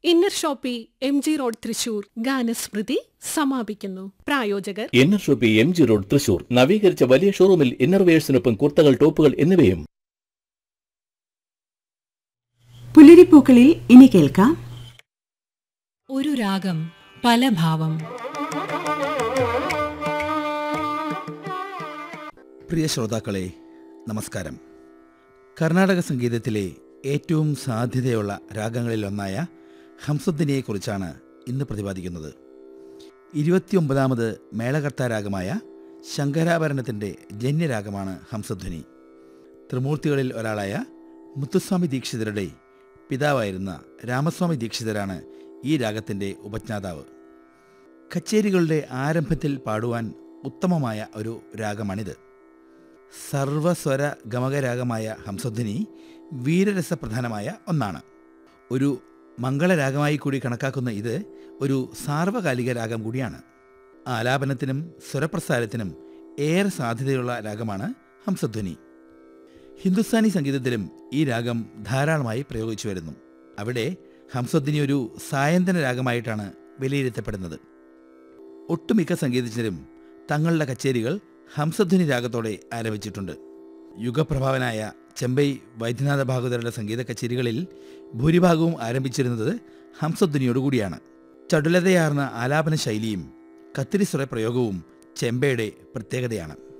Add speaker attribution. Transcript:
Speaker 1: inner Shoppe M G road Thrissur ഗാനസ്മൃതി സമാപിക്കുന്നു പ്രായോജകർ
Speaker 2: Inner Shoppe M G road Thrissur നവീകരിച്ച വലിയ ഷോറൂമിൽ ഇന്നർവെയേഴ്സിനൊപ്പം കുർത്തകൾ ടോപ്പുകൾ എന്നിവയും
Speaker 3: പുലരിപ്പൂക്കളിൽ ഇനി കേൾക്കാം
Speaker 4: ഒരു രാഗം പല ഭാവം
Speaker 5: പ്രിയ ശ്രോതാക്കളെ നമസ്കാരം കർണാടക സംഗീതത്തിലെ ഏറ്റവും സാധ്യതയുള്ള രാഗങ്ങളിലൊന്നായ ഹംസദ്ദിനിയെക്കുറിച്ചാണ് ഇന്ന് പ്രതിപാദിക്കുന്നത് ഇരുപത്തിയൊമ്പതാമത് മേളകർത്ത രാഗമായ ശങ്കരാഭരണത്തിൻ്റെ ജന്യരാഗമാണ് ഹംസധ്വനി ത്രിമൂർത്തികളിൽ ഒരാളായ മുത്തുസ്വാമി ദീക്ഷിതരുടെ പിതാവായിരുന്ന രാമസ്വാമി ദീക്ഷിതരാണ് ഈ രാഗത്തിൻ്റെ ഉപജ്ഞാതാവ് കച്ചേരികളുടെ ആരംഭത്തിൽ പാടുവാൻ ഉത്തമമായ ഒരു രാഗമാണിത് സർവസ്വര ഗമകരാഗമായ ഹംസധ്വനി വീരരസപ്രധാനമായ ഒന്നാണ് ഒരു മംഗളരാഗമായി കൂടി കണക്കാക്കുന്ന ഇത് ഒരു സാർവകാലിക രാഗം കൂടിയാണ് ആലാപനത്തിനും സ്വരപ്രസാരത്തിനും ഏറെ സാധ്യതയുള്ള രാഗമാണ് ഹംസധ്വനി ഹിന്ദുസ്ഥാനി സംഗീതത്തിലും ഈ രാഗം ധാരാളമായി പ്രയോഗിച്ചു വരുന്നു അവിടെ ഹംസധ്വനി ഒരു സായന്തന രാഗമായിട്ടാണ് വിലയിരുത്തപ്പെടുന്നത് ഒട്ടുമിക്ക സംഗീതജ്ഞരും തങ്ങളുടെ കച്ചേരികൾ ഹംസധ്വനി രാഗത്തോടെ ആരംഭിച്ചിട്ടുണ്ട് യുഗപ്രഭാവനായ ചെമ്പൈ വൈദ്യനാഥ ഭാഗവതരുടെ സംഗീത കച്ചേരികളിൽ ഭൂരിഭാഗവും ആരംഭിച്ചിരുന്നത് ഹംസധ്വനിയോടുകൂടിയാണ് ചടുലതയാർന്ന ആലാപന ശൈലിയും കത്തിരിസ്വര പ്രയോഗവും ചെമ്പയുടെ പ്രത്യേകതയാണ്